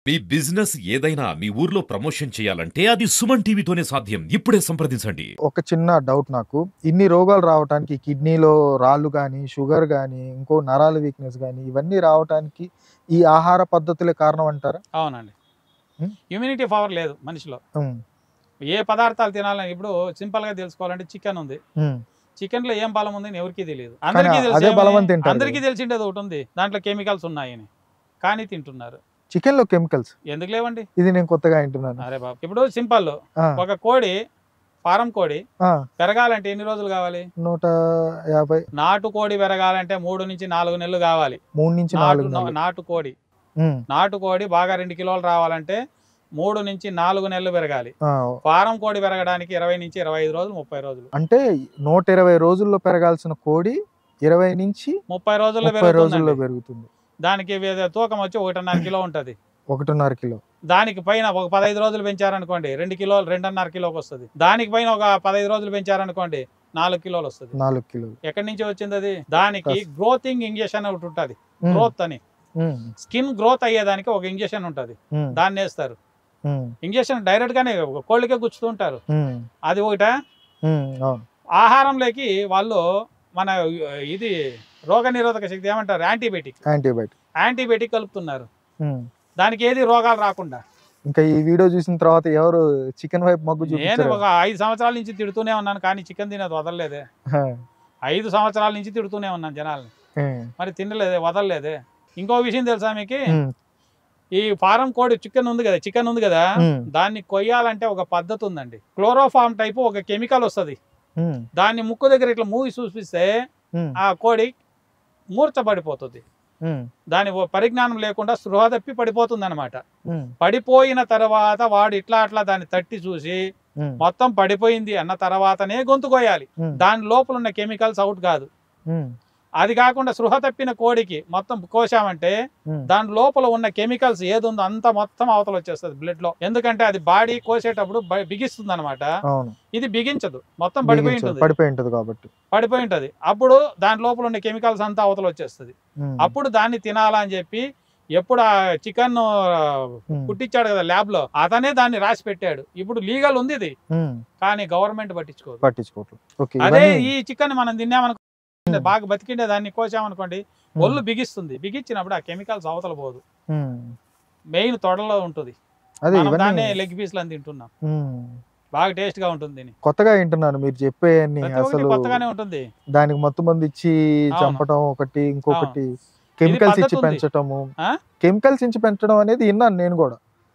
మీ business ఏదైనా మీ ఊర్లో promotion చేయాలంటే అది సుమన్ టీవీతోనే సాధ్యం ఇప్పుడే సంప్రదించండి ఒక చిన్న డౌట్ నాకు ఇన్ని రోగాలు రావడానికి కిడ్నీలో రాళ్ళు కానీ షుగర్ కానీ ఇంకో నరాల వీక్నెస్ కానీ ఇవన్నీ రావడానికి ఈ ఆహార పద్ధతులే కారణం అంటారా అవునండి ఉం? ఇమ్యూనిటీ పవర్ లేదు మనిషిలో ఉమ్, ఏ పదార్థాలు తినాలని ఇప్పుడు సింపుల్ గా తెలుసుకోవాలంటే చికెన్ ఉంది ఉమ్, చికెన్ లో ఏం బలం ఉంది ఎవరికి తెలియదు అందరికీ అదే తెలిసి బలం అని తింటారు అందరికీ తెలిసిండేది ఒకటి ఉంది దాంట్లో కెమికల్స్ ఉన్నాయని కానీ తింటున్నారు చికెన్ లో కెమికల్స్ ఎందుకు లేవండి ఇది నేను కొత్తగా వింటున్నాను అరే బాబు ఇప్పుడు సింపుల్ ఆ, ఒక కోడి ఫారం కోడి ఆ, పెరగాలంటే ఎన్ని రోజులు కావాలి నూట యాభై నాటు కోడి పెరగాలంటే మూడు నుంచి నాలుగు నెలలు కావాలి మూడు నుంచి నాటు నాలుగు నెలలు. నాటు కోడి ఉమ్, నాటు కోడి బాగా రెండు కిలోలు రావాలంటే మూడు నుంచి నాలుగు నెలలు పెరగాలి ఆ, ఫారం కోడి పెరగడానికి ఇరవై నుంచి ఇరవై ఐదు రోజులు ముప్పై రోజులు అంటే నూట ఇరవై రోజుల్లో పెరగాల్సిన కోడి ఇరవై నుంచి ముప్పై రోజుల్లో ముప్పై రోజుల్లో పెరుగుతుంది పెరుగుతుంది దానికి వే- తూకం వచ్చి ఒకటిన్నర కిలో ఉంటది ఒకటిన్నర కిలో దానికి పైన ఒక పదహైదు రోజులు పెంచారనుకోండి రెండు కిలోలు రెండున్నర కిలోకి వస్తుంది దానికి పైన ఒక పదహైదు రోజులు పెంచారనుకోండి నాలుగు కిలోలు వస్తుంది నాలుగు కిలోలు ఎక్కడి నుంచి వచ్చింది అది దానికి కస్- గ్రోతింగ్ ఇంజెక్షన్ ఒకటి ఉంటుంది ఉమ్, గ్రోత్ అని ఉమ్, స్కిన్ గ్రోత్ అయ్యేదానికి ఒక ఇంజెక్షన్ ఉంటుంది ఉమ్, దాన్ని వేస్తారు ఉమ్, ఇంజెక్షన్ డైరెక్ట్ గానే ఒక కోళ్ళకే గుచ్చుతూ ఉంటారు ఉమ్, అది ఒకట ఉమ్, అవును ఆహారంలోకి వాళ్ళు మన ఇది రోగ నిరోధక శక్తి ఏమంటారు యాంటీబయాటిక్ యాంటీబయాటిక్ యాంటీబయాటిక్ కలుపుతున్నారు ఉమ్. దానికి ఏది రోగాలు రాకుండా ఇంకా ఈ వీడియో చూసిన తర్వాత ఎవరు చికెన్ వైపు మొగ్గు నేను చూపించారు ఒక ఐదు సంవత్సరాల నుంచి తిడుతూనే ఉన్నాను కానీ చికెన్ తినేది వదలలేదే హా, ఐదు సంవత్సరాల నుంచి తిడుతూనే ఉన్నాను జనాల్ని ఉమ్, మరి తినలేదే వదలలేదే ఇంకో విషయం తెలుసా మీకు ఉమ్, ఈ ఫారం కోడి చికెన్ ఉంది కదా చికెన్ ఉంది కదా ఉమ్, దాన్ని కొయ్యాలంటే ఒక పద్ధతి ఉందండి క్లోరోఫామ్ టైపు ఒక కెమికల్ వస్తుంది ఉమ్, దాన్ని ముక్కు దగ్గర ఇట్లా మూవి చూపిస్తే ఉమ్, ఆ కోడి మూర్చబడిపోతుంది ఉమ్, దాని ఓ పరిజ్ఞానం లేకుండా స్పృహ తప్పి పడిపోతుంది అనమాట ఉమ్, పడిపోయిన తర్వాత వాడు ఇట్లా అట్లా దాన్ని తట్టి చూసి ఉమ్, మొత్తం పడిపోయింది అన్న తర్వాతనే గొంతు కోయాలి ఉమ్, దాని లోపల ఉన్న కెమికల్స్ అవుట్ కాదు ఉమ్, అది కాకుండా స్పృహ తప్పిన కోడికి మొత్తం కోసామంటే ఉమ్, దాని లోపల ఉన్న కెమికల్స్ ఏది ఉందో అంత మొత్తం అవతల వచ్చేస్తుంది బ్లడ్ లో ఎందుకంటే అది బాడీ కోసేటప్పుడు బ- బిగిస్తుంది అనమాట అవును ఇది బిగించదు మొత్తం పడిపోయి బిగించదు, ఉంటుంది పడిపోయి ఉంటది కాబట్టి పడిపోయి ఉంటది అప్పుడు దాని లోపల ఉన్న కెమికల్స్ అంతా అవతల వచ్చేస్తుంది ఉమ్, అప్పుడు దాన్ని తినాలా అని చెప్పి ఎప్పుడు ఆ చికెన్ ఉమ్, పుట్టించాడు కదా ల్యాబ్ లో అతనే దాన్ని రాసి పెట్టాడు ఇప్పుడు లీగల్ ఉంది ఇది ఉమ్, కానీ గవర్నమెంట్ పట్టించుకోదు పట్టించుకోవట్లేదు ఓకే అదే ఇవన్నీ- ఈ చికెన్ మనం తిన్నామనుకో ఉమ్, బాగా బతికిండే దాన్ని కోసామనుకోండి ఉమ్, ఒళ్ళు బిగిస్తుంది బిగించినప్పుడు ఆ కెమికల్స్ అవతల పోదు ఉమ్, మెయిన్ తొడలో ఉంటుంది అదే మనం దాన్నే ఇవన్నీ లెగ్ పీస్లు అని తింటున్నాం ఉమ్, బాగా టేస్ట్ గా ఉంటుంది దీని కొత్తగా వింటున్నాను మీరు చెప్పే అన్ని ప్రతి ఒక్కటి అసలు కొత్తగానే ఉంటుంది దానికి మత్తు మంది ఇచ్చి అవును. చంపటం ఒకటి ఇంకొకటి కెమికల్స్ పద్ధతి ఇచ్చి ఉంది. పెంచటము ఆ? కెమికల్స్ ఇచ్చి పెంచడం అనేది విన్నాను నేను కూడా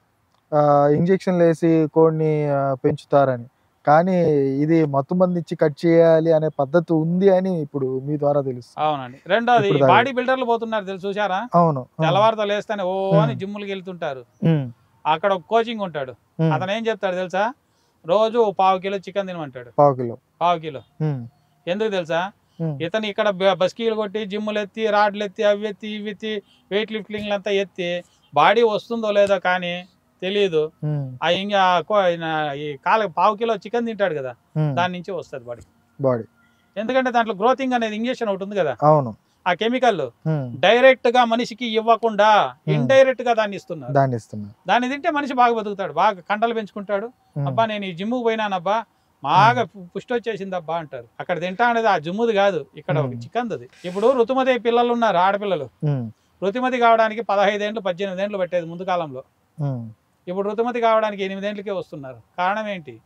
ఇంజెక్షన్లు వేసి కోడిని ఆ, పెంచుతారని కానీ ఇది మత్తు మంది ఇచ్చి కట్ చేయాలి అనే పద్ధతి ఉంది అని ఇప్పుడు మీ ద్వారా తెలుస్తుంది అవునండి రెండోది ఇప్పుడు దాని- బాడీ బిల్డర్లు పోతున్నారు తెలుసు చూసారా అవును అవును. తెల్లవారుతో లేస్తానే ఓ ఉమ్. అని జిమ్ములకి వెళ్తుంటారు ఉమ్, అక్కడ ఒక కోచింగ్ ఉంటాడు ఉమ్, అతను ఏం చెప్తాడు తెలుసా రోజు ఓ పావు కిలో చికెన్ తినమంటాడు పావు కిలో పావు కిలో ఉమ్, ఎందుకు తెలుసా ఉమ్, ఇతను ఇక్కడ బ- బస్కీలు కొట్టి జిమ్ములు ఎత్తి రాడ్లు ఎత్తి అవి ఎత్తి ఇవి ఎత్తి వెయిట్ లిఫ్టింగ్లు అంతా ఎత్తి బాడీ వస్తుందో లేదో కానీ తెలియదు ఉమ్, ఆ ఇంకా కో- ఈయన ఈ కాల పావు కిలో చికెన్ తింటాడు కదా ఉమ్, దాని నుంచి వస్తుంది బాడీ బాడీ ఎందుకంటే దాంట్లో గ్రోతింగ్ అనేది ఇంజెక్షన్ ఒకటి ఉంది కదా అవును ఆ కెమికల్ ఉమ్, డైరెక్ట్ గా మనిషికి ఇవ్వకుండా ఇండైరెక్ట్ గా దాన్ని ఇస్తున్నారు దాన్ని ఇస్తున్నా దాన్ని తింటే మనిషి బాగా బతుకుతాడు బాగా కండలు పెంచుకుంటాడు ఉమ్, అబ్బా నేను ఈ జిమ్ముకు పోయినానబ్బా బాగా పు- పుష్టి వచ్చేసింది అబ్బా అంటారు అక్కడ తింటా అనేది ఆ జిమ్ముది కాదు ఇక్కడ ఒక మ్మ్. చికెన్ అది ఇప్పుడు రుతుమతి పిల్లలు ఉన్నారు ఆడపిల్లలు ఉమ్, రుతుమతి కావడానికి పదహైదేండ్లు పద్దెనిమిది ఏండ్లు పట్టేది ముందు కాలంలో ఉమ్, ఇప్పుడు రుతుమతి కావడానికి ఎనిమిదేండ్లకే వస్తున్నారు కారణం ఏంటి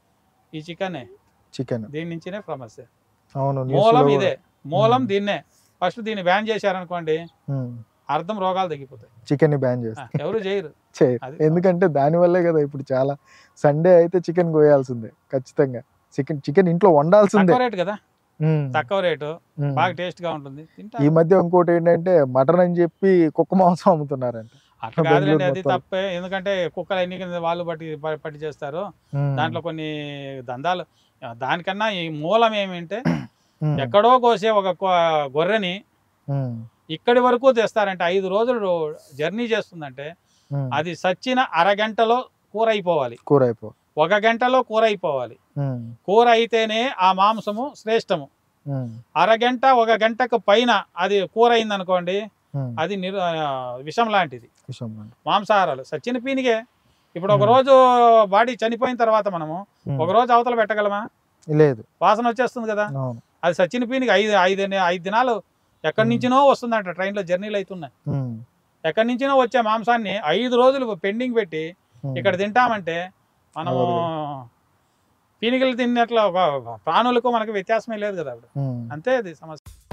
ఈ చికెనే చికెన్ దీని నుంచినే సమస్య అవును news మూలం లో ఇదే మూలం మ్మ్. దీన్నే ఫస్ట్ దీన్ని బ్యాన్ చేశారనుకోండి ఉమ్, అర్థం రోగాలు తగ్గిపోతాయి చికెన్ ని బ్యాన్ ఆ, చేస్తారు ఎవరు చేయరు చేయరు అది ఎందుకంటే దాని వల్లే కదా ఇప్పుడు చాలా సండే అయితే చికెన్ కోయాల్సిందే ఖచ్చితంగా చికెన్ చికెన్ ఇంట్లో వండాల్సిందే తక్కువ రేటు కదా ఉమ్, తక్కువ రేటు ఉమ్. బాగా టేస్ట్ గా ఉంటుంది తింటా ఈ మధ్య ఇంకోటి ఏంటంటే మటన్ అని చెప్పి కుక్క మాంసం అమ్ముతున్నారంట అట్లా కాదులేండి బెంగళూరు అది మొత్తం. తప్పే ఎందుకంటే కుక్కలు ఎన్ని కింద వాళ్ళు బట్టి ప- పట్టి చేస్తారు ఉమ్, దాంట్లో కొన్ని దందాలు ఆ, దానికన్నా ఈ మూలం ఏమంటే ఉమ్, ఎక్కడో కోసే ఒక కొ- గొర్రెని ఉమ్, ఇక్కడి వరకు తెస్తారంటే ఐదు రోజులు జర్నీ చేస్తుందంటే ఉమ్, అది సచ్చిన అరగంటలో కూర అయిపోవాలి కూర అయిపో ఒక గంటలో కూర అయిపోవాలి ఉమ్, కూర అయితేనే ఆ మాంసము శ్రేష్టము ఉమ్, అరగంట ఒక గంటకు పైన అది కూర అయిందనుకోండి ఉమ్, అది నిరు ఆ, విషం లాంటిది విషయం అండి. మాంసాహారాలు సచ్చిన పీనిగే ఇప్పుడు ఒక మ్మ్. రోజు బాడీ చనిపోయిన తర్వాత మనము ఉమ్, ఒక రోజు అవతల పెట్టగలమా లేదు వాసన వచ్చేస్తుంది కదా అవును అది సచ్చిన పీనికి ఐదు ఐదు ఐదు దినాలు ఎక్కడి మ్మ్. నుంచినో వస్తుందంట ట్రైన్లో జర్నీలు అవుతున్నాయి ఉమ్, ఎక్కడి ఎక్కడి నుంచినో వచ్చే మాంసాన్ని ఐదు రోజులు పెండింగ్ పెట్టి ఉమ్, ఇక్కడ తింటామంటే మనము అవును. పీనికలు తిన్నట్లు ఒక ప్రాణులకు మనకు వ్యత్యాసమే లేదు కదా అప్పుడు ఉమ్. అంతే అది సమస్య